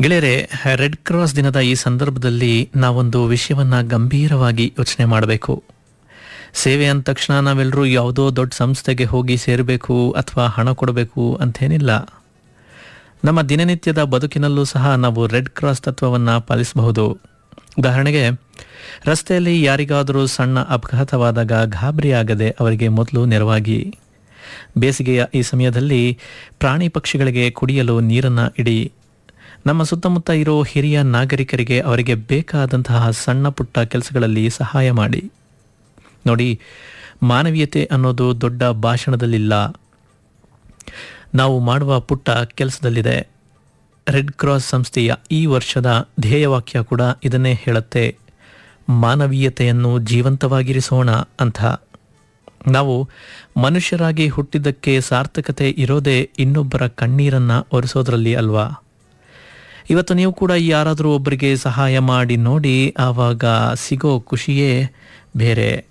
ಗೆಳೆಯರೆ red cross ದಿನದ ಈ ಸಂದರ್ಭದಲ್ಲಿ ನಾವೊಂದು ವಿಷಯವನ್ನ ಗಂಭೀರವಾಗಿ ಯೋಚನೆ ಮಾಡಬೇಕು ಸೇವೆ ಅಂದ ತಕ್ಷಣ ನಾವೆಲ್ಲರೂ ಯಾವುದೋ ದೊಡ್ಡ ಸಂಸ್ಥೆಗೆ ಹೋಗಿ ಸೇರಬೇಕು ಅಥವಾ ಹಣ ಕೊಡಬೇಕು ಅಂತೇನಿಲ್ಲ ನಮ್ಮ ದಿನನಿತ್ಯದ ಬದುಕಿನಲ್ಲೂ ಸಹ ನಾವು ರೆಡ್ ಕ್ರಾಸ್ ತತ್ವವನ್ನು ಪಾಲಿಸಬಹುದು ಉದಾಹರಣೆಗೆ ರಸ್ತೆಯಲ್ಲಿ ಯಾರಿಗಾದರೂ ಸಣ್ಣ ಅಪಘಾತವಾದಾಗ ಗಾಬರಿಯಾಗದೆ ಅವರಿಗೆ ಮೊದಲು ನೆರವಾಗಿ ಬೇಸಿಗೆಯ ಈ ಸಮಯದಲ್ಲಿ ಪ್ರಾಣಿ ಪಕ್ಷಿಗಳಿಗೆ ಕುಡಿಯಲು ನೀರನ್ನು ಇಡಿ ನಮ್ಮ ಸುತ್ತಮುತ್ತ ಇರೋ ಹಿರಿಯ ನಾಗರಿಕರಿಗೆ ಅವರಿಗೆ ಬೇಕಾದಂತಹ ಸಣ್ಣ ಪುಟ್ಟ ಕೆಲಸಗಳಲ್ಲಿ ಸಹಾಯ ಮಾಡಿ ನೋಡಿ ಮಾನವೀಯತೆ ಅನ್ನೋದು ದೊಡ್ಡ ಭಾಷಣದಲ್ಲಿಲ್ಲ ನಾವು ಮಾಡುವ ಪುಟ್ಟ ಕೆಲಸದಲ್ಲಿದೆ ರೆಡ್ ಕ್ರಾಸ್ ಸಂಸ್ಥೆಯ ಈ ವರ್ಷದ ಧ್ಯೇಯವಾಕ್ಯ ಕೂಡ ಇದನ್ನೇ ಹೇಳುತ್ತೆ ಮಾನವೀಯತೆಯನ್ನು ಜೀವಂತವಾಗಿರಿಸೋಣ ಅಂತ ನಾವು ಮನುಷ್ಯರಾಗಿ ಹುಟ್ಟಿದ್ದಕ್ಕೆ ಸಾರ್ಥಕತೆ ಇರೋದೇ ಇನ್ನೊಬ್ಬರ ಕಣ್ಣೀರನ್ನ ಒರೆಸೋದ್ರಲ್ಲಿ ಅಲ್ವಾ ಇವತ್ತು ನೀವು ಕೂಡ ಯಾರಾದರೂ ಒಬ್ಬರಿಗೆ ಸಹಾಯ ಮಾಡಿ ನೋಡಿ ಆವಾಗ ಸಿಗೋ ಖುಷಿಯೇ ಬೇರೆ